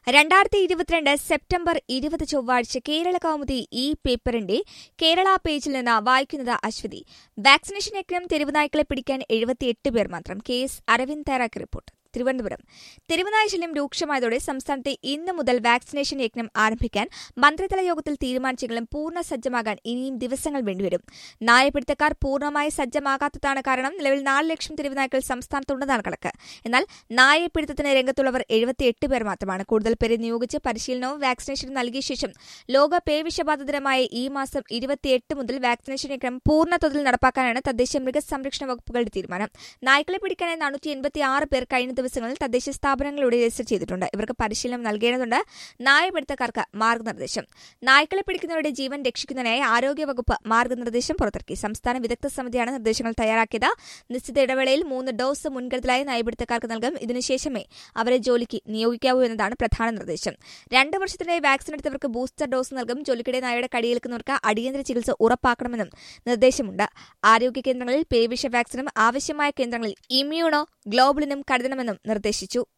രണ്ടായിരത്തി ഇരുപത്തിരണ്ട് സെപ്റ്റംബർ ഇരുപത് ചൊവ്വാഴ്ച കേരള കൗമുദി ഈ പേപ്പറിന്റെ കേരള പേജിൽ നിന്ന് വായിക്കുന്നത് അശ്വതി വാക്സിനേഷൻ യജ്ഞം തെരുവുനായ്ക്കളെ പിടിക്കാൻ എഴുപത്തിയെട്ട് പേർ മാത്രം കെ എസ് അരവിന്ദ് തയ്യാറാക്കിയ റിപ്പോർട്ട് തിരുവനന്തപുരം തെരുവുനായ ശല്യം രൂക്ഷമായതോടെ സംസ്ഥാനത്തെ ഇന്നു മുതൽ വാക്സിനേഷൻ യജ്ഞം ആരംഭിക്കാൻ മന്ത്രിതല യോഗത്തിൽ തീരുമാനിച്ചെങ്കിലും പൂർണ്ണ സജ്ജമാകാൻ ഇനിയും ദിവസങ്ങൾ വേണ്ടിവരും നായപിടുത്തക്കാർ പൂർണ്ണമായി സജ്ജമാകാത്തതാണ് കാരണം നിലവിൽ നാല് ലക്ഷം തെരുവുനായ്ക്കൾ സംസ്ഥാനത്തുണ്ടെന്നാണ് കണക്ക് എന്നാൽ നായപിടുത്തത്തിന് രംഗത്തുള്ളവർ എഴുപത്തിയെട്ട് പേർ മാത്രമാണ് കൂടുതൽ പേരെ നിയോഗിച്ച് പരിശീലനവും വാക്സിനേഷനും നൽകിയ ശേഷം ലോക പേവിഷബാധ ദിനമായ ഈ മാസം ഇരുപത്തിയെട്ട് മുതൽ വാക്സിനേഷൻ യജ്ഞം പൂർണ്ണതോതിൽ നടപ്പാക്കാനാണ് തദ്ദേശ മൃഗസംരക്ഷണ വകുപ്പുകളുടെ തീരുമാനം നായ്ക്കളെ പിടിക്കാനായി നാനൂറ്റി എൺപത്തിയാറ് പേർ കഴിഞ്ഞ ദിവസങ്ങളിൽ തദ്ദേശ സ്ഥാപനങ്ങളിലൂടെ രജിസ്റ്റർ ചെയ്തിട്ടുണ്ട് ഇവർക്ക് പരിശീലനം നൽകേണ്ടതുണ്ട് നായപിടുത്തക്കാർക്ക് മാർഗനിർദ്ദേശം നായ്ക്കളെ പിടിക്കുന്നവരുടെ ജീവൻ രക്ഷിക്കുന്നതിനായി ആരോഗ്യവകുപ്പ് മാർഗനിർദ്ദേശം പുറത്തിറക്കി സംസ്ഥാന വിദഗ്ധ സമിതിയാണ് നിർദ്ദേശങ്ങൾ തയ്യാറാക്കിയത് നിശ്ചിത ഇടവേളയിൽ മൂന്ന് ഡോസ് മുൻകരുതലായി നായപിടുത്തക്കാർക്ക് നൽകും ഇതിനുശേഷമേ അവരെ ജോലിക്ക് നിയോഗിക്കാവൂ എന്നതാണ് പ്രധാന നിർദ്ദേശം രണ്ട് വർഷത്തിനായി വാക്സിൻ എടുത്തവർക്ക് ബൂസ്റ്റർ ഡോസ് നൽകും ജോലിക്കിടെ നായയുടെ കടിയേൽക്കുന്നവർക്ക് അടിയന്തര ചികിത്സ ഉറപ്പാക്കണമെന്നും നിർദ്ദേശമുണ്ട് ആരോഗ്യ കേന്ദ്രങ്ങളിൽ പേവിഷ വാക്സിനും ആവശ്യമായ കേന്ദ്രങ്ങളിൽ ഇമ്മ്യൂണോ ഗ്ലോബുലിനും കരുതണമെന്നും നിർദ്ദേശിച്ചു